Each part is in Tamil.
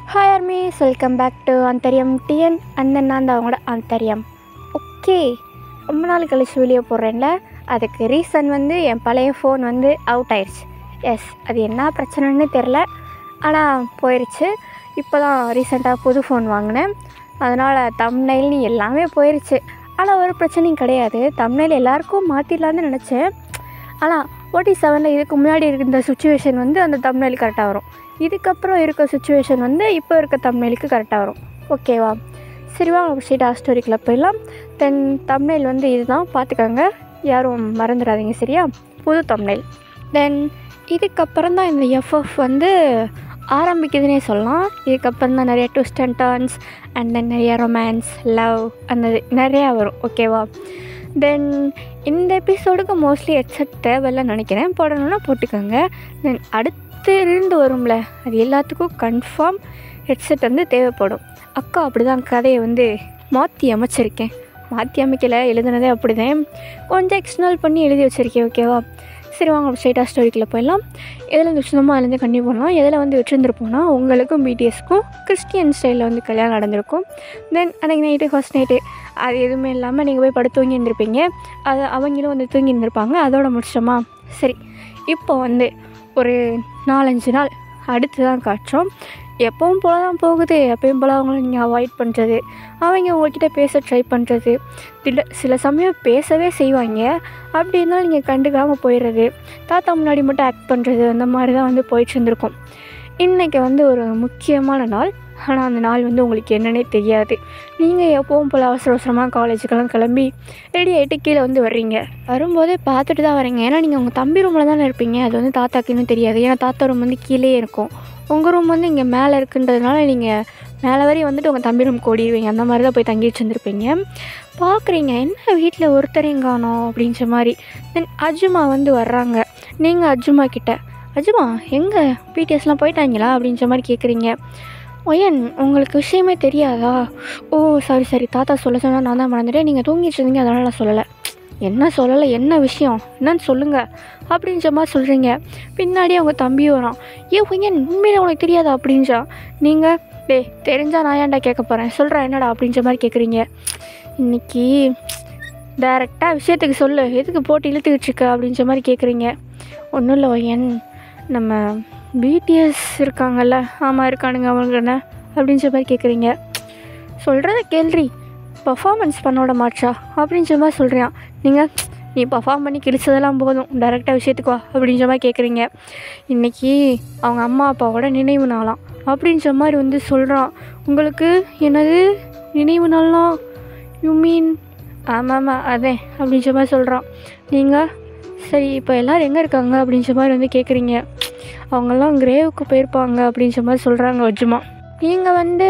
hi armies welcome back to அந்தரியம் டிஎன் அந்த நான் தான் அவங்களோட அந்தரியம் ஓகே ரொம்ப நாள் கழிச்சு வெளியே போடுறேன்ல அதுக்கு ரீசன் வந்து என் பழைய ஃபோன் வந்து அவுட் ஆயிடுச்சு எஸ் அது என்ன பிரச்சனைன்னு தெரில ஆனால் போயிடுச்சு இப்போ தான் ரீசெண்டாக புது ஃபோன் வாங்கினேன் அதனால் தம்னைல்னு எல்லாமே போயிடுச்சு ஆனால் ஒரு பிரச்சனையும் கிடையாது தம்னைல் எல்லாருக்கும் மாற்றிடலான்னு நினச்சேன் ஆனால் ஓடி செவனில் இதுக்கு முன்னாடி இருந்த சுச்சுவேஷன் வந்து அந்த தம்னைல் கரெக்டாக வரும் இதுக்கப்புறம் இருக்க சுச்சுவேஷன் வந்து இப்போ இருக்க தம்னைலுக்கு கரெக்டாக வரும் ஓகேவா சரி வா ஸ்ட்ரீட் ஆ ஸ்டோரிக்குள்ளே போயிடலாம் தென் தம்னைல் வந்து இதுதான் பார்த்துக்கோங்க யாரும் மறந்துடாதீங்க சரியா புது தம்னைல் தென் இதுக்கப்புறம் தான் இந்த எஃப்எஃப் வந்து ஆரம்பிக்குதுன்னே சொல்லலாம் இதுக்கப்புறம் தான் நிறைய twist and turns and then நிறைய ரொமான்ஸ் லவ் அந்த நிறையா வரும் ஓகேவா தென் இந்த எபிசோடுக்கு மோஸ்ட்லி ஹெட்செட் தேவையில்லைன்னு நினைக்கிறேன் போடணுன்னா போட்டுக்கோங்க தென் அடுத்து இருந்து வரும்ல அது எல்லாத்துக்கும் கன்ஃபார்ம் ஹெட்செட் வந்து தேவைப்படும் அக்கா அப்படி தான் கதையை வந்து மாற்றி அமைச்சிருக்கேன் மாற்றி அமைக்கலை எழுதுனதே அப்படி தான் கொஞ்சம் எக்ஸ்டர்னல் பண்ணி எழுதி வச்சுருக்கேன் ஓகேவா சரி வாங்க ஸ்ட்ரைட்டாக ஸ்டோரிக்குள்ளே போயிடலாம் எதில் வந்து சுத்தமாக அதுலேருந்து கண்டிப்பாக பண்ணலாம் எதில் வந்து விட்டுருந்துருப்போம்னா உங்களுக்கும் பிடிஎஸ்க்கும் கிறிஸ்டியன் ஸ்டைலில் வந்து கல்யாணம் நடந்திருக்கும் தென் அன்றைக்கி நைட்டு ஃபஸ்ட் நைட்டு அது எதுவுமே இல்லாமல் நீங்கள் போய் படுத்து தூங்கி இருந்திருப்பீங்க அது அவங்களும் வந்து தூங்கி இருந்திருப்பாங்க அதோட முடிச்சோமா சரி இப்போ வந்து ஒரு நாலஞ்சு நாள் அடுத்து தான் காட்டுறோம் எப்பவும் போல தான் போகுது எப்பயும் போல் அவங்கள நீங்கள் அவாய்ட் பண்ணுறது அவங்க உங்கள்கிட்ட பேச ட்ரை பண்ணுறது சில சில சமயம் பேசவே செய்வாங்க அப்படி இருந்தாலும் நீங்கள் கண்டுக்காமல் போயிடுறது தாத்தா முன்னாடி மட்டும் ஆக்ட் பண்ணுறது அந்த மாதிரி தான் வந்து போயிட்டு இருந்திருக்கும் இன்றைக்கி வந்து ஒரு முக்கியமான நாள் ஆனால் அந்த நாள் வந்து உங்களுக்கு என்னன்னே தெரியாது நீங்கள் எப்பவும் போல் அவசர அவசரமாக காலேஜுக்கெல்லாம் கிளம்பி ரெடி ஆகிட்டு கீழே வந்து வர்றீங்க வரும்போதே பார்த்துட்டு தான் வரீங்க ஏன்னா நீங்கள் உங்கள் தம்பி ரூமில் தானே இருப்பீங்க அது வந்து தாத்தாக்கு இன்னும் தெரியாது ஏன்னா தாத்தா ரூம் வந்து கீழே இருக்கும் உங்கள் ரூம் வந்து இங்கே மேலே இருக்குன்றதுனால நீங்கள் மேலே வரையும் வந்துட்டு உங்கள் தம்பி ரூம் ஓடிடுவீங்க அந்த மாதிரி தான் போய் தங்கி வச்சுருந்துருப்பீங்க பார்க்குறீங்க என்ன வீட்டில் ஒருத்தரையும் காணோம் அப்படின்ற மாதிரி தென் அஜுமா வந்து வர்றாங்க நீங்கள் அஜுமா கிட்ட அஜுமா எங்கே பிடிஎஸ்லாம் போயிட்டாங்களா அப்படின்ற மாதிரி கேட்குறீங்க ஒயன் உங்களுக்கு விஷயமே தெரியாதா ஓ சாரி சாரி தாத்தா சொல்ல சொன்னால் நான் தான் மறந்துட்டேன் நீங்கள் தூங்கிட்டு இருந்தீங்க அதனால் நான் சொல்லலை என்ன சொல்லலை என்ன விஷயம் என்னன்னு சொல்லுங்கள் அப்படின்ற மாதிரி சொல்கிறீங்க பின்னாடி அவங்க தம்பி வரான் ஏன் ஒயன் உண்மையில உனக்கு தெரியாதா அப்படின்றா நீங்கள் டேய் தெரிஞ்சால் நான் ஏன்டா கேட்க போகிறேன் சொல்கிறேன் என்னடா அப்படின்ற மாதிரி கேட்குறீங்க இன்னைக்கு டேரெக்டாக விஷயத்துக்கு சொல்லு எதுக்கு போட்டு இழுத்துக்கிட்டு இருக்க அப்படின்ற மாதிரி கேட்குறீங்க ஒன்றும் இல்லை ஒயன் நம்ம பிடிஎஸ் இருக்காங்கல்ல ஆமாம் இருக்கானுங்க அவங்க என்ன அப்படின்ற மாதிரி கேட்குறீங்க சொல்கிறத கேள்றி பர்ஃபார்மன்ஸ் பண்ண விட மாட்றா அப்படின்ற மாதிரி சொல்கிறான் நீங்கள் நீ பர்ஃபார்ம் பண்ணி கிழிச்சதெல்லாம் போதும் டேரெக்டாக விஷயத்துக்கு வா அப்படின்ற மாதிரி கேட்குறீங்க இன்றைக்கி அவங்க அம்மா அப்பாவோட நினைவு நாளாம் அப்படின்ற மாதிரி வந்து சொல்கிறான் உங்களுக்கு என்னது நினைவு நாள்லாம் யூ மீன் ஆமாம் ஆமாம் அதே அப்படின்ற மாதிரி சொல்கிறான் நீங்கள் சரி இப்போ எல்லோரும் எங்கே இருக்காங்க அப்படின்ற மாதிரி வந்து கேட்குறீங்க அவங்கெல்லாம் கிரேவுக்கு போயிருப்பாங்க அப்படின்ற மாதிரி சொல்கிறாங்க வஜ்மா நீங்கள் வந்து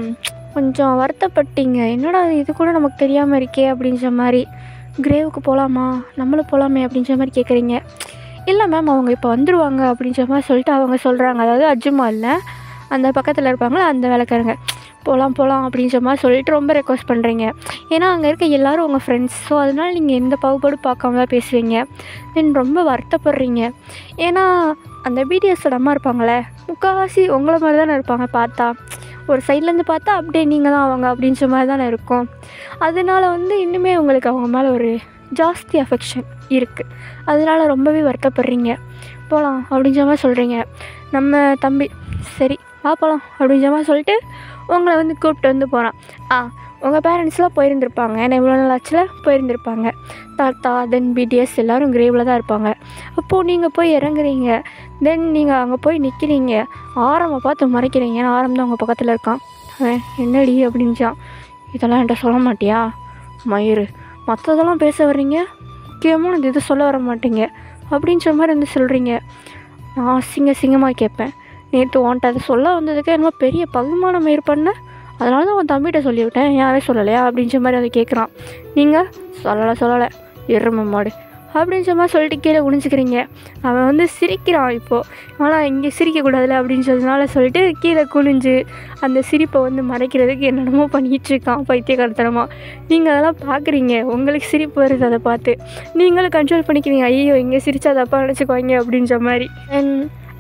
கொஞ்சம் வருத்தப்பட்டீங்க என்னடா இது கூட நமக்கு தெரியாமல் இருக்கே அப்படின்ற மாதிரி கிரேவுக்கு போகலாமா நம்மளும் போகலாமே அப்படின்ற மாதிரி கேட்குறீங்க இல்லை மேம் அவங்க இப்போ வந்துடுவாங்க அப்படின்ற மாதிரி சொல்லிட்டு அவங்க சொல்கிறாங்க அதாவது அஜுமா இல்லை அந்த பக்கத்தில் இருப்பாங்களா அந்த வேலைக்காரங்க போகலாம் போகலாம் அப்படின்ற மாதிரி சொல்லிட்டு ரொம்ப ரெக்வஸ்ட் பண்ணுறீங்க ஏன்னா அங்கே இருக்க எல்லோரும் உங்கள் ஃப்ரெண்ட்ஸ் ஸோ அதனால் நீங்கள் எந்த பாகுபாடு பார்க்காம தான் பேசுவீங்க தென் ரொம்ப வருத்தப்படுறீங்க ஏன்னா அந்த பிடிஎஸோட அம்மா இருப்பாங்களே முக்கால்வாசி உங்களை மாதிரி தானே இருப்பாங்க பார்த்தா ஒரு சைட்லேருந்து பார்த்தா அப்படியே நீங்கள் தான் அவங்க அப்படின்ற மாதிரி தானே இருக்கும் அதனால வந்து இன்னுமே உங்களுக்கு அவங்க மேலே ஒரு ஜாஸ்தி அஃபெக்ஷன் இருக்குது அதனால ரொம்பவே வருத்தப்படுறீங்க போகலாம் அப்படின்ற மாதிரி சொல்கிறீங்க நம்ம தம்பி சரி வா போகலாம் அப்படின்ற மாதிரி சொல்லிட்டு உங்களை வந்து கூப்பிட்டு வந்து போகிறான் ஆ உங்கள் பேரண்ட்ஸ்லாம் போயிருந்திருப்பாங்க ஏன்னா இவ்வளோ நாள் ஆச்சில் போயிருந்திருப்பாங்க தாத்தா தென் பிடிஎஸ் எல்லோரும் கிரேவில் தான் இருப்பாங்க அப்போது நீங்கள் போய் இறங்குறீங்க தென் நீங்கள் அங்கே போய் நிற்கிறீங்க ஆரம்பை பார்த்து மறைக்கிறீங்க ஏன்னா ஆரம் தான் உங்கள் பக்கத்தில் இருக்கான் அவன் என்னடி அப்படின்ச்சான் இதெல்லாம் என்கிட்ட சொல்ல மாட்டியா மயிறு மற்றதெல்லாம் பேச வர்றீங்க முக்கியமான இது சொல்ல வர மாட்டீங்க அப்படின்ற மாதிரி வந்து சொல்கிறீங்க நான் அசிங்க சிங்கமாக கேட்பேன் நேற்று உன்ட்ட அதை சொல்ல வந்ததுக்கு என்னமோ பெரிய பகுமான மயிர் பண்ண அதனால தான் உன் தம்பிகிட்ட சொல்லிவிட்டேன் யாரே சொல்லலையா அப்படின்ற மாதிரி அதை கேட்குறான் நீங்கள் சொல்லலை சொல்லலை எருமை மாடு அப்படின்ற மாதிரி சொல்லிட்டு கீழே குனிஞ்சிக்கிறீங்க அவன் வந்து சிரிக்கிறான் இப்போது ஆனால் இங்கே சிரிக்கக்கூடாதுல அப்படின்றதுனால சொல்லிட்டு கீழே குனிஞ்சு அந்த சிரிப்பை வந்து மறைக்கிறதுக்கு என்னென்னமோ பண்ணிகிட்ருக்கான் பைத்தியக்காரத்தனமாக நீங்கள் அதெல்லாம் பார்க்குறீங்க உங்களுக்கு சிரிப்பு வருது அதை பார்த்து நீங்களும் கண்ட்ரோல் பண்ணிக்கிறீங்க ஐயோ இங்கே சிரிச்சா தப்பாக நினச்சிக்குவாங்க அப்படின்ற மாதிரி அண்ட்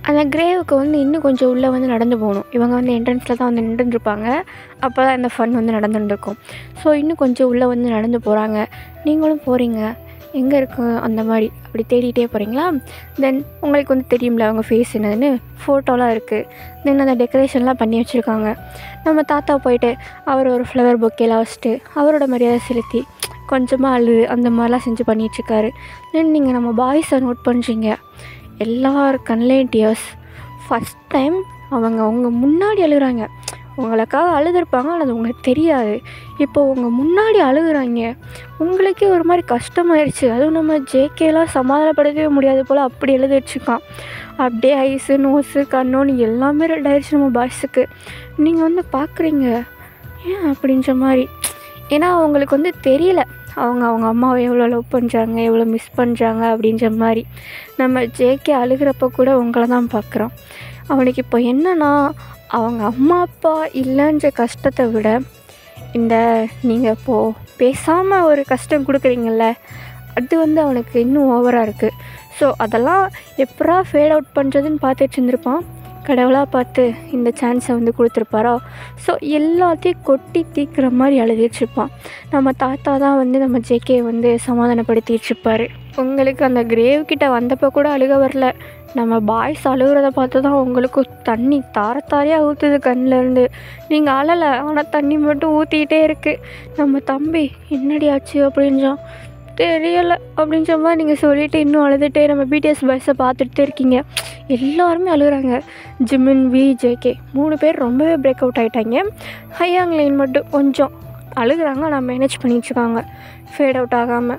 அந்த கிரேவுக்கு வந்து இன்னும் கொஞ்சம் உள்ளே வந்து நடந்து போகணும் இவங்க வந்து என்ட்ரன்ஸில் தான் வந்து நின்றுருப்பாங்க அப்போ தான் இந்த ஃபன் வந்து நடந்துருக்கும் ஸோ இன்னும் கொஞ்சம் உள்ளே வந்து நடந்து போகிறாங்க நீங்களும் போகிறீங்க எங்கே இருக்கு அந்த மாதிரி அப்படி தேடிட்டே போகிறீங்களா தென் உங்களுக்கு வந்து தெரியும்ல அவங்க ஃபேஸ் என்னதுன்னு ஃபோட்டோலாம் இருக்குது தென் அந்த டெக்கரேஷன்லாம் பண்ணி வச்சுருக்காங்க நம்ம தாத்தா போயிட்டு அவர் ஒரு ஃப்ளவர் பொக்கேலாம் வச்சுட்டு அவரோட மரியாதை செலுத்தி கொஞ்சமாக அழு அந்த மாதிரிலாம் செஞ்சு பண்ணிகிட்ருக்காரு தென் நீங்கள் நம்ம பாய்ஸை நோட் பண்ணுறீங்க எல்லார் கண்லேயும் டியர்ஸ் ஃபஸ்ட் டைம் அவங்க அவங்க முன்னாடி அழுகுறாங்க உங்களுக்காக அழுதுருப்பாங்க ஆனால் அது உங்களுக்கு தெரியாது இப்போ உங்கள் முன்னாடி அழுகுறாங்க உங்களுக்கே ஒரு மாதிரி கஷ்டமாயிருச்சு அதுவும் நம்ம ஜேகேலாம் சமாதானப்படுத்தவே முடியாது போல் அப்படி எழுதி வச்சுருக்கான் அப்படியே ஐஸு நோஸு கண்ணோன்னு எல்லாமே ரெட் ஆயிடுச்சு நம்ம பாய்ஸுக்கு நீங்கள் வந்து பார்க்குறீங்க ஏன் அப்படின்ற மாதிரி ஏன்னா அவங்களுக்கு வந்து தெரியல அவங்க அவங்க அம்மாவை எவ்வளோ லவ் பண்ணுறாங்க எவ்வளோ மிஸ் பண்ணுறாங்க அப்படின்ற மாதிரி நம்ம ஜேகே அழுகிறப்ப கூட உங்களை தான் பார்க்குறோம் அவனுக்கு இப்போ என்னன்னா அவங்க அம்மா அப்பா இல்லைன்ற கஷ்டத்தை விட இந்த நீங்கள் இப்போது பேசாமல் ஒரு கஷ்டம் கொடுக்குறீங்கல்ல அது வந்து அவனுக்கு இன்னும் ஓவராக இருக்குது ஸோ அதெல்லாம் எப்படா ஃபேட் அவுட் பண்ணுறதுன்னு பார்த்துட்டு இருந்திருப்பான் கடவுளாக பார்த்து இந்த சான்ஸை வந்து கொடுத்துருப்பாரோ ஸோ எல்லாத்தையும் கொட்டி தீக்கிற மாதிரி எழுதிட்டுருப்பான் நம்ம தாத்தா தான் வந்து நம்ம ஜேகே வந்து சமாதானப்படுத்திட்டு இருப்பாரு உங்களுக்கு அந்த கிரேவ் கிட்ட வந்தப்போ கூட அழுக வரல நம்ம பாய்ஸ் அழுகிறத பார்த்து தான் உங்களுக்கு தண்ணி தார தாரையாக ஊற்றுது கண்ணிலேருந்து நீங்கள் அழலை ஆனால் தண்ணி மட்டும் ஊற்றிக்கிட்டே இருக்குது நம்ம தம்பி என்னடி ஆச்சு அப்படின்றான் தெரியலை அப்படின்ற மாதிரி நீங்கள் சொல்லிவிட்டு இன்னும் அழுதுகிட்டே நம்ம பிடிஎஸ் பாய்ஸை பார்த்துட்டே இருக்கீங்க எல்லாருமே அழுகுறாங்க ஜிமின் வி ஜேகே மூணு பேர் ரொம்பவே பிரேக் அவுட் ஆகிட்டாங்க ஹையாங் லைன் மட்டும் கொஞ்சம் அழுகுறாங்க ஆனால் மேனேஜ் பண்ணிகிட்ருக்காங்க ஃபேட் அவுட் ஆகாமல்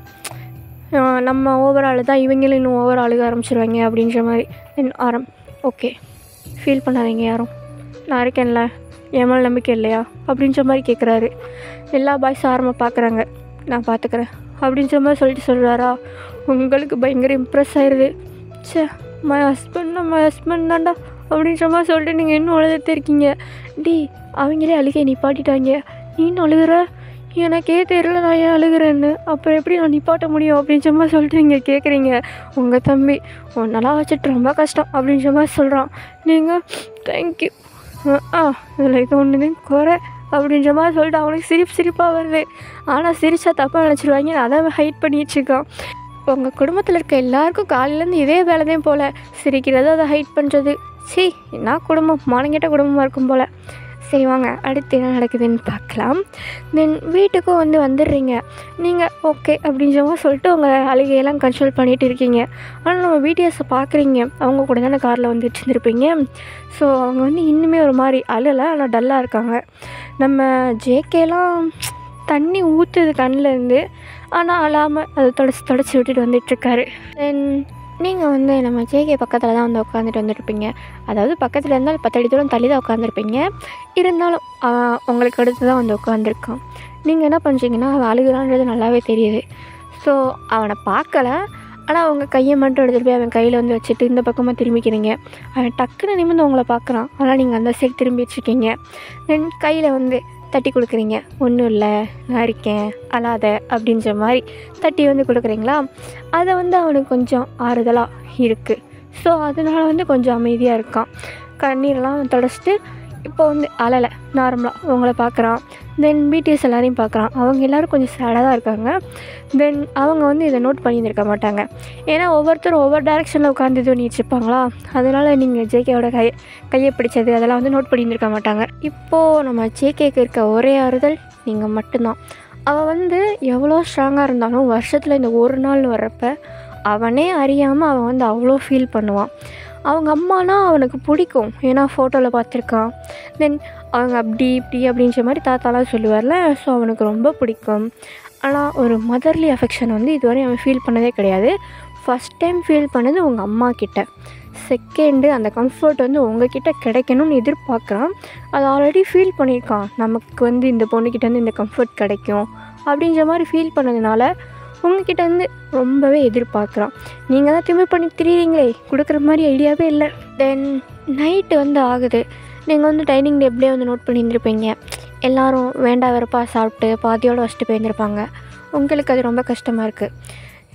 நம்ம ஓவரால் தான் இவங்களும் இன்னும் ஓவர் அழுக ஆரம்பிச்சிருவாங்க அப்படின்ற மாதிரி தென் ஆரம் ஓகே ஃபீல் பண்ணாதீங்க யாரும் நான் இருக்கேன்ல என் மேலே நம்பிக்கை இல்லையா அப்படின்ற மாதிரி கேட்குறாரு எல்லா பாய்ஸும் ஆரம்ப பார்க்குறாங்க நான் பார்த்துக்கிறேன் அப்படின்ற மாதிரி சொல்லிட்டு சொல்கிறாரா உங்களுக்கு பயங்கர இம்ப்ரெஸ் ஆயிடுது ச்சே மை ஹஸ்பண்ட் மை ஹஸ்பண்ட் தான்டா அப்படின்ற மாதிரி சொல்லிட்டு நீங்கள் இன்னும் அழுதுட்டு இருக்கீங்க டி அவங்களே அழுகை நிப்பாட்டிட்டாங்க நீ இன்னும் அழுகுற எனக்கே தெரியல நான் ஏன் அழுகிறேன்னு அப்புறம் எப்படி நான் நிப்பாட்ட முடியும் அப்படின்ற மாதிரி சொல்லிட்டு நீங்கள் கேட்குறீங்க உங்கள் தம்பி உன்னெல்லாம் வச்சுட்டு ரொம்ப கஷ்டம் அப்படின்ற மாதிரி சொல்கிறான் நீங்கள் தேங்க்யூ ஆ இதில் இது ஒன்று குறை அப்படின்ற மாதிரி சொல்லிட்டு அவனுக்கு சிரிப்பு சிரிப்பாக வருது ஆனால் சிரிச்சா தப்பாக நினச்சிருவாங்க அதை ஹைட் பண்ணிட்டு இருக்கான் உங்கள் குடும்பத்தில் இருக்க எல்லாருக்கும் காலையிலேருந்து இதே வேலை தான் போல் சிரிக்கிறது அதை ஹைட் பண்ணுறது சி என்ன குடும்பம் மானங்கிட்ட குடும்பமாக இருக்கும் போல் சரி வாங்க அடுத்து என்ன நடக்குதுன்னு பார்க்கலாம் தென் வீட்டுக்கும் வந்து வந்துடுறீங்க நீங்கள் ஓகே அப்படின்ற மாதிரி சொல்லிட்டு உங்கள் அழுகையெல்லாம் கன்சோல் பண்ணிகிட்டு இருக்கீங்க ஆனால் நம்ம பிடிஎஸை பார்க்குறீங்க அவங்க கூட தானே காரில் வந்து வச்சுருந்துருப்பீங்க ஸோ அவங்க வந்து இன்னுமே ஒரு மாதிரி அழலை ஆனால் டல்லாக இருக்காங்க நம்ம ஜேகேலாம் தண்ணி ஊற்றுது கண்ணிலேருந்து ஆனால் அழாமல் அதை தொடச்சி தொடச்சி விட்டுட்டு வந்துட்டுருக்காரு தென் நீங்கள் வந்து நம்ம ஜேகே பக்கத்தில் தான் வந்து உட்காந்துட்டு வந்துருப்பீங்க அதாவது பக்கத்தில் இருந்தால் பத்தடி தூரம் தள்ளி தான் உட்காந்துருப்பீங்க இருந்தாலும் அவன் உங்களுக்கு அடுத்து தான் வந்து உட்காந்துருக்கான் நீங்கள் என்ன பண்ணுறீங்கன்னா அவன் அழுகுறான்றது நல்லாவே தெரியுது ஸோ அவனை பார்க்கல ஆனால் அவங்க கையை மட்டும் எடுத்துகிட்டு போய் அவன் கையில் வந்து வச்சுட்டு இந்த பக்கமாக திரும்பிக்கிறீங்க அவன் டக்குன்னு நிமிர்ந்து உங்களை பார்க்குறான் ஆனால் நீங்கள் அந்த சைடு திரும்பி வச்சுருக்கீங்க தென் கையில் வந்து தட்டி கொடுக்குறீங்க ஒன்றும் இல்லை நான் இருக்கேன் அழாத அப்படின்ற மாதிரி தட்டி வந்து கொடுக்குறீங்களா அதை வந்து அவனுக்கு கொஞ்சம் ஆறுதலாக இருக்குது ஸோ அதனால் வந்து கொஞ்சம் அமைதியாக இருக்கான் கண்ணீரெல்லாம் தொடச்சிட்டு இப்போ வந்து அழலை நார்மலாக உங்களை பார்க்குறான் தென் பிடிஎஸ் எல்லாரையும் பார்க்குறான் அவங்க எல்லோரும் கொஞ்சம் சேடாக தான் இருக்காங்க தென் அவங்க வந்து இதை நோட் பண்ணியிருக்க மாட்டாங்க ஏன்னா ஒவ்வொருத்தரும் ஒவ்வொரு டேரெக்ஷனில் உட்காந்து இது பண்ணி வச்சுருப்பாங்களா அதனால் நீங்கள் ஜேகேவோட கை கையை பிடிச்சது அதெல்லாம் வந்து நோட் பண்ணியிருக்க மாட்டாங்க இப்போது நம்ம ஜேகேக்கு இருக்க ஒரே ஆறுதல் நீங்கள் மட்டும்தான் அவள் வந்து எவ்வளோ ஸ்ட்ராங்காக இருந்தாலும் வருஷத்தில் இந்த ஒரு நாள் வர்றப்ப அவனே அறியாமல் அவன் வந்து அவ்வளோ ஃபீல் பண்ணுவான் அவங்க அம்மானா அவனுக்கு பிடிக்கும் ஏன்னா ஃபோட்டோவில் பார்த்துருக்கான் தென் அவங்க அப்படி இப்படி அப்படின்ற மாதிரி தாத்தாலாம் சொல்லுவார்ல ஸோ அவனுக்கு ரொம்ப பிடிக்கும் ஆனால் ஒரு மதர்லி அஃபெக்ஷன் வந்து இதுவரை அவன் ஃபீல் பண்ணதே கிடையாது ஃபஸ்ட் டைம் ஃபீல் பண்ணது உங்கள் அம்மா கிட்ட செகண்டு அந்த கம்ஃபர்ட் வந்து உங்ககிட்ட கிடைக்கணும்னு எதிர்பார்க்குறான் அது ஆல்ரெடி ஃபீல் பண்ணியிருக்கான் நமக்கு வந்து இந்த பொண்ணுக்கிட்ட வந்து இந்த கம்ஃபர்ட் கிடைக்கும் அப்படின்ற மாதிரி ஃபீல் பண்ணதுனால உங்ககிட்ட வந்து ரொம்பவே எதிர்பார்க்குறான் நீங்கள் தான் திமிர் பண்ணி திரியிறீங்களே கொடுக்குற மாதிரி ஐடியாவே இல்லை தென் நைட்டு வந்து ஆகுது நீங்கள் வந்து டைனிங் டேபிளே வந்து நோட் பண்ணியிருந்துருப்பீங்க எல்லாரும் வேண்டா வெறுப்பா சாப்பிட்டு பாதியோடு வச்சுட்டு போயிருந்திருப்பாங்க உங்களுக்கு அது ரொம்ப கஷ்டமாக இருக்குது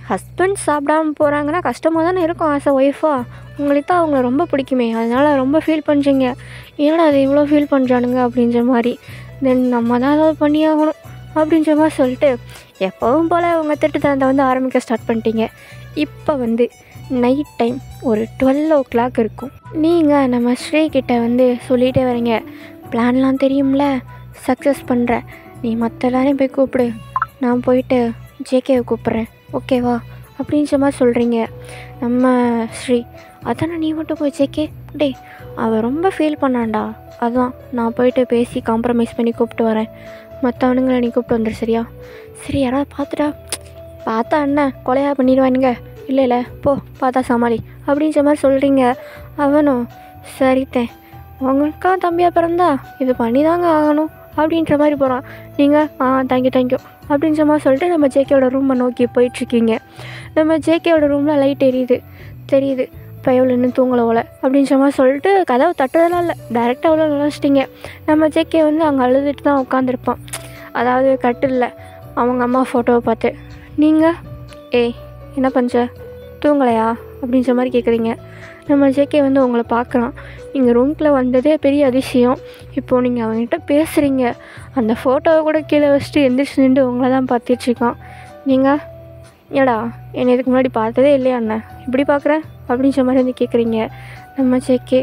ஹஸ்பண்ட் சாப்பிடாம போகிறாங்கன்னா கஷ்டமாக தானே இருக்கும் ஆஸ் அ ஒய்ஃபாக உங்களுக்கு தான் அவங்கள ரொம்ப பிடிக்குமே அதனால் ரொம்ப ஃபீல் பண்ணுறீங்க ஏன்னா அதை இவ்வளோ ஃபீல் பண்ணுறானுங்க அப்படின்ற மாதிரி தென் நம்ம தான் ஏதாவது பண்ணி ஆகணும் அப்படின்ற மாதிரி சொல்லிட்டு எப்போவும் போல் அவங்க திட்டத்தை வந்து ஆரம்பிக்க ஸ்டார்ட் பண்ணிட்டீங்க இப்போ வந்து நைட் டைம் ஒரு டுவெல் ஓ கிளாக் இருக்கும் நீங்கள் நம்ம ஸ்ரீ கிட்ட வந்து சொல்லிகிட்டே வரீங்க பிளான்லாம் தெரியும்ல சக்ஸஸ் பண்ணுற நீ மற்ற எல்லாரையும் போய் கூப்பிடு நான் போயிட்டு ஜேகேவை கூப்பிட்றேன் ஓகேவா அப்படின்ற மாதிரி சொல்கிறீங்க நம்ம ஸ்ரீ அதானே நீ மட்டும் போய் ஜேகே டேய் அவள் ரொம்ப ஃபீல் பண்ணான்டா அதான் நான் போயிட்டு பேசி காம்ப்ரமைஸ் பண்ணி கூப்பிட்டு வரேன் மற்றவனுங்களை நீ கூப்பிட்டு வந்துடு சரியா சரி யாராவது பார்த்துட்டா பார்த்தா என்ன கொலையாக பண்ணிடுவானுங்க இல்லை இல்லை போ பார்த்தா சமாளி அப்படின்ற மாதிரி சொல்கிறீங்க அவனும் சரித்தேன் உங்களுக்கா தம்பியாக பிறந்தா இது பண்ணி தாங்க ஆகணும் அப்படின்ற மாதிரி போகிறான் நீங்கள் ஆ தேங்க்யூ தேங்க்யூ அப்படின்ற மாதிரி சொல்லிட்டு நம்ம ஜேகேவோட ரூமை நோக்கி போயிட்டுருக்கீங்க நம்ம ஜேகேவோட ரூமில் லைட் எரியுது தெரியுது இப்போ எவ்வளோ இன்னும் தூங்கலை போல அப்படின்ற மாதிரி சொல்லிட்டு கதவு தட்டுறதெல்லாம் இல்லை டேரெக்டாக அவ்வளோ நுழைச்சிட்டிங்க நம்ம ஜேகே வந்து அங்கே அழுதுட்டு தான் உட்காந்துருப்பான் அதாவது கட்டில்ல அவங்க அம்மா ஃபோட்டோவை பார்த்து நீங்கள் ஏய் என்ன பண்ணுற தூங்கலையா அப்படின்ற மாதிரி கேட்குறீங்க நம்ம ஜேகே வந்து உங்களை பார்க்குறான் நீங்கள் ரூம்குள்ளே வந்ததே பெரிய அதிசயம் இப்போது நீங்கள் அவங்ககிட்ட பேசுகிறீங்க அந்த ஃபோட்டோவை கூட கீழே வச்சுட்டு எந்திரிச்சு நின்று உங்களை தான் பார்த்துட்ருக்கான் நீங்கள் ஏடா என்னை இதுக்கு முன்னாடி பார்த்ததே இல்லையா அண்ணன் இப்படி பார்க்குற அப்படின்ற மாதிரி வந்து கேட்குறீங்க நம்ம ஜேகே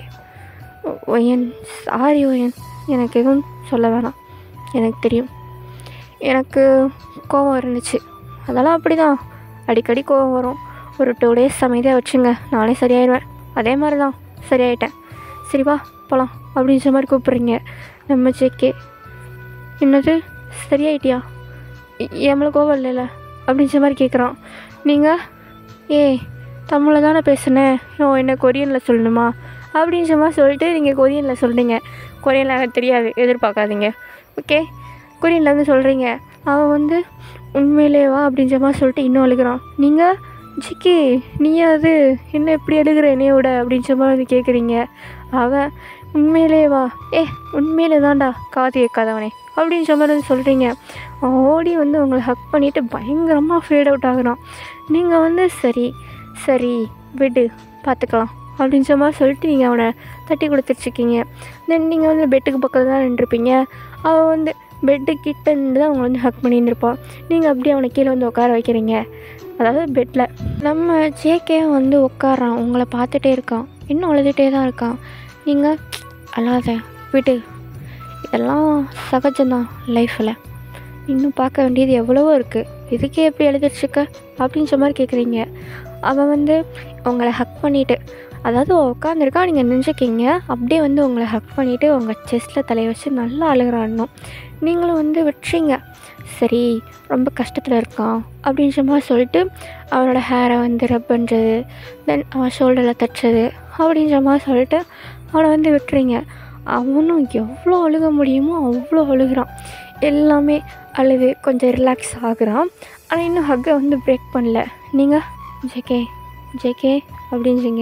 ஒயன் சாரி ஒயன் எனக்கு எதுவும் சொல்ல வேணாம் எனக்கு தெரியும் எனக்கு கோவம் இருந்துச்சு அதெல்லாம் அப்படி தான் அடிக்கடி கோவம் வரும் ஒரு டூ டேஸ் அமைதியாக வச்சுங்க நானே சரியாயிடுவேன் அதே மாதிரி தான் சரியாயிட்டேன் சரி வா போகலாம் அப்படின்ற மாதிரி கூப்பிட்றீங்க நம்ம ஜேகே என்னது சரியாயிட்டியா எம்மளை கோவம் இல்லைல்ல அப்படின்ற மாதிரி கேட்குறான் நீங்கள் ஏய் தமிழில் தானே பேசுனேன் ஓ என்ன கொரியனில் சொல்லணுமா அப்படின்ற மாதிரி சொல்லிட்டு நீங்கள் கொரியனில் சொல்கிறீங்க கொரியனில் எனக்கு தெரியாது எதிர்பார்க்காதீங்க ஓகே கொரியனில் வந்து சொல்கிறீங்க அவன் வந்து உண்மையிலேவா அப்படின்ற மாதிரி சொல்லிட்டு இன்னும் அழுகிறான் நீங்கள் ஜிக்கி நீயாவது என்ன எப்படி அழுகிற என்னைய விட அப்படின்ற மாதிரி வந்து கேட்குறீங்க அவன் உண்மையிலேவா ஏ உண்மையிலே தான்டா காது கேட்காதவனே அப்படின்ற மாதிரி வந்து சொல்கிறீங்க அவன் ஓடி வந்து உங்களை ஹக் பண்ணிவிட்டு பயங்கரமாக ஃபேட் அவுட் ஆகுறான் நீங்கள் வந்து சரி சரி விடு பார்த்துக்கலாம் அப்படின்ற மாதிரி சொல்லிட்டு நீங்கள் அவனை தட்டி கொடுத்துட்ருக்கீங்க தென் நீங்கள் வந்து பெட்டுக்கு பக்கத்தில் தான் நின்றுருப்பீங்க அவன் வந்து பெட்டு கிட்ட நின்று தான் அவங்க வந்து ஹக் பண்ணியிருந்திருப்பான் நீங்கள் அப்படியே அவனை கீழே வந்து உட்கார வைக்கிறீங்க அதாவது பெட்டில் நம்ம ஜேகே வந்து உட்காரான் உங்களை பார்த்துட்டே இருக்கான் இன்னும் அழுதுகிட்டே தான் இருக்கான் நீங்கள் அழாத விடு இதெல்லாம் சகஜம்தான் லைஃப்பில் இன்னும் பார்க்க வேண்டியது எவ்வளவோ இருக்குது இதுக்கே எப்படி எழுதிட்டுருக்க அப்படின்ற மாதிரி கேட்குறீங்க அவன் வந்து உங்களை ஹக் பண்ணிவிட்டு அதாவது உட்காந்துருக்கா நீங்கள் நினச்சிக்கிங்க அப்படியே வந்து உங்களை ஹக் பண்ணிவிட்டு உங்கள் செஸ்ட்டில் தலையை வச்சு நல்லா அழுகிறான் இன்னும் நீங்களும் வந்து விட்டுறீங்க சரி ரொம்ப கஷ்டத்தில் இருக்கான் அப்படின்ற மாதிரி சொல்லிட்டு அவனோட ஹேரை வந்து ரப் பண்ணுறது தென் அவன் ஷோல்டரில் தட்டுறது அப்படின்ற மாதிரி சொல்லிட்டு அவனை வந்து விட்டுறீங்க அவனும் எவ்வளோ அழுக முடியுமோ அவ்வளோ அழுகிறான் எல்லாமே அழுது கொஞ்சம் ரிலாக்ஸ் ஆகுறான் ஆனால் இன்னும் ஹக்கை வந்து பிரேக் பண்ணல நீங்கள் ஜேகே ஜேகே அப்படின்றீங்க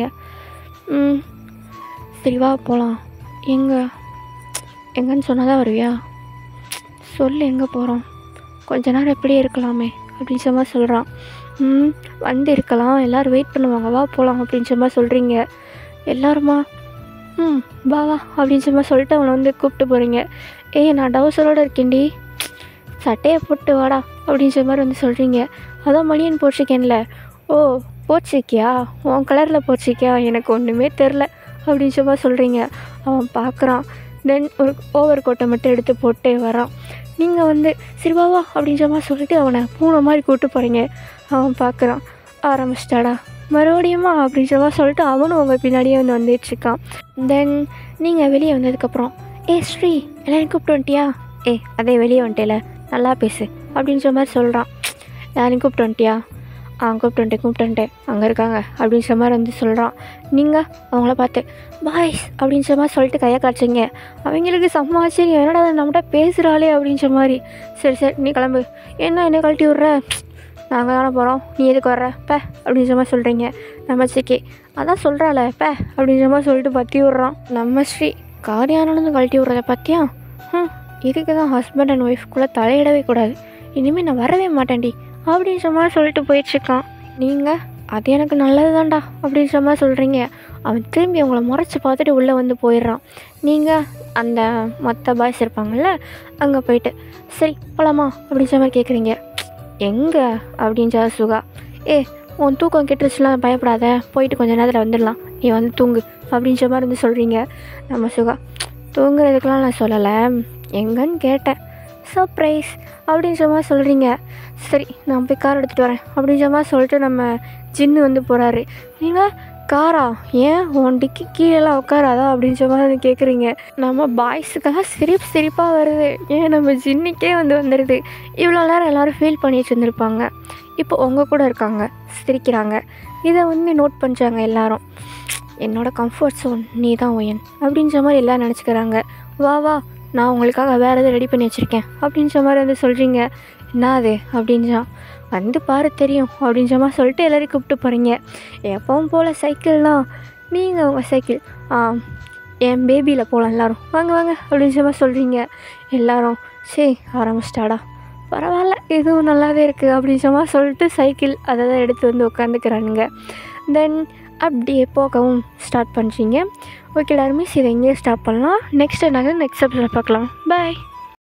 ம் சரி வா போகலாம் எங்கே எங்கன்னு சொன்னால் தான் வருவியா சொல்லு எங்கே போகிறோம் கொஞ்ச நேரம் இப்படியே இருக்கலாமே அப்படின்ற மாதிரி சொல்கிறான் ம் வந்து இருக்கலாம் எல்லோரும் வெயிட் பண்ணுவாங்க வா போகலாம் அப்படின்ற மாதிரி சொல்கிறீங்க எல்லாருமா ம் வா வா அப்படின்ற மாதிரி சொல்லிட்டு அவனை வந்து கூப்பிட்டு போகிறீங்க ஏய் நான் டவுசரோடு இருக்கேன்டி சட்டையை போட்டு வாடா அப்படின்ற மாதிரி வந்து சொல்கிறீங்க அதான் மணியன் போட்டிருக்கேன்ல ஓ போச்சிருக்கியா உன் கலரில் போச்சிருக்கியா எனக்கு ஒன்றுமே தெரில அப்படின்ற மாதிரி சொல்கிறீங்க அவன் பார்க்குறான் தென் ஒரு ஓவர் கோட்டை மட்டும் எடுத்து போட்டு வரான் நீங்கள் வந்து சரி வா வா அப்படின்ற மாதிரி சொல்லிட்டு அவனை பூனை மாதிரி கூப்பிட்டு போகிறீங்க அவன் பார்க்குறான் ஆரம்பிச்சிட்டாடா மறுபடியுமா அப்படின்ற மாதிரி சொல்லிட்டு அவனும் உங்கள் பின்னாடியே வந்து வந்துட்டுருக்கான் தென் நீங்கள் வெளியே வந்ததுக்கப்புறம் ஏ ஸ்ரீ எல்லாரும் கூப்பிட்டு வந்துட்டியா ஏ அதே வெளியே வந்துட்டேல நல்லா பேசு அப்படின்ற மாதிரி சொல்கிறான் யாரையும் கூப்பிட்டு வந்துட்டியா ஆ கூப்பிட்டு வந்துட்டேன் கூப்பிட்டு வந்துட்டேன் அங்கே இருக்காங்க அப்படின்ற மாதிரி வந்து சொல்கிறான் நீங்கள் அவங்கள பார்த்து பாய்ஸ் அப்படின்ற மாதிரி சொல்லிட்டு கையை காய்ச்சிங்க அவங்களுக்கு செம்ம ஆச்சரியம் என்னடா அது நம்மகிட்ட பேசுகிறாளே அப்படின்ற மாதிரி சரி சரி நீ கிளம்பு என்ன என்ன கழட்டி விட்ற நாங்கள் தானே போகிறோம் நீ எதுக்கு வர்ற பே அப்படின்ற மாதிரி சொல்கிறீங்க நம்ம சிக்கி அதான் சொல்கிறாள பே அப்படின்ற மாதிரி சொல்லிட்டு பற்றி விட்றான் நம்ம ஸ்ரீ காரியானது கழட்டி விட்றத பார்த்தியா ம் இதுக்கு தான் ஹஸ்பண்ட் அண்ட் ஒய்ஃப்குள்ளே தலையிடவே கூடாது இனிமேல் நான் வரவே மாட்டேன்டி அப்படின்ற மாதிரி சொல்லிட்டு போயிட்டுருக்கான் நீங்கள் அது எனக்கு நல்லது தான்டா அப்படின்ற மாதிரி சொல்கிறீங்க அவன் திரும்பி அவங்கள முறைச்சி பார்த்துட்டு உள்ளே வந்து போயிடுறான் நீங்கள் அந்த மற்ற பாய்ஸ் இருப்பாங்கள்ல அங்கே போயிட்டு சரி போலாமா அப்படின்ற மாதிரி கேட்குறீங்க எங்கே அப்படின்ற சுகா ஏ உன் தூக்கம் கெட்டுருச்சுலாம் பயப்படாத போயிட்டு கொஞ்ச நேரத்தில் வந்துடலாம் நீ வந்து தூங்கு அப்படின்ற மாதிரி வந்து சொல்கிறீங்க நம்ம சுகா தூங்குறதுக்கெலாம் நான் சொல்லலை எங்கன்னு கேட்டேன் சர்ப்ரைஸ் அப்படின்ற மாதிரி சொல்கிறீங்க சரி நான் போய் கார் எடுத்துகிட்டு வரேன் அப்படின்ற மாதிரி சொல்லிட்டு நம்ம ஜின்னு வந்து போகிறாரு நீங்கள் காரா ஏன் உன் டிக்கி கீழெல்லாம் உட்காராதா அப்படின்ற மாதிரி வந்து கேட்குறீங்க நம்ம பாய்ஸுக்கெல்லாம் சிரிப்பு சிரிப்பாக வருது ஏன் நம்ம ஜின்னுக்கே வந்து வந்துடுது இவ்வளோ நேரம் எல்லோரும் ஃபீல் பண்ணிட்டு இருந்திருப்பாங்க இப்போ உங்கள் கூட இருக்காங்க சிரிக்கிறாங்க இதை வந்து நோட் பண்ணுறாங்க எல்லாரும் என்னோட கம்ஃபர்ட் zone நீ தான் ஒயன் அப்படின்ற மாதிரி எல்லோரும் நினச்சிக்கிறாங்க வா வா நான் உங்களுக்காக வேறு எதாவது ரெடி பண்ணி வச்சுருக்கேன் அப்படின்ற மாதிரி வந்து சொல்கிறீங்க என்ன அது அப்படின்றான் வந்து பாரு தெரியும் அப்படின்ற மாதிரி சொல்லிட்டு எல்லோரையும் கூப்பிட்டு போகிறீங்க எப்பவும் போல் சைக்கிள்லாம் நீங்கள் உங்கள் சைக்கிள் ஆ என் பேபியில் போகலாம் எல்லாரும் வாங்க வாங்க அப்படின்ற மாதிரி சொல்கிறீங்க எல்லாரும் சரி ஆரம்பிச்சிட்டாடா பரவாயில்ல இதுவும் நல்லாவே இருக்குது அப்படின்ற மாதிரி சொல்லிட்டு சைக்கிள் அதை தான் எடுத்து வந்து உட்காந்துக்கிறானுங்க தென் அப்படியே போகவும் ஸ்டார்ட் பண்ணுறீங்க ஓகே எல்லாருமே சரி இங்கேயே ஸ்டாப் பண்ணலாம் நெக்ஸ்ட் நாங்கள் நெக்ஸ்ட் எபிசோட பார்க்கலாம் பாய்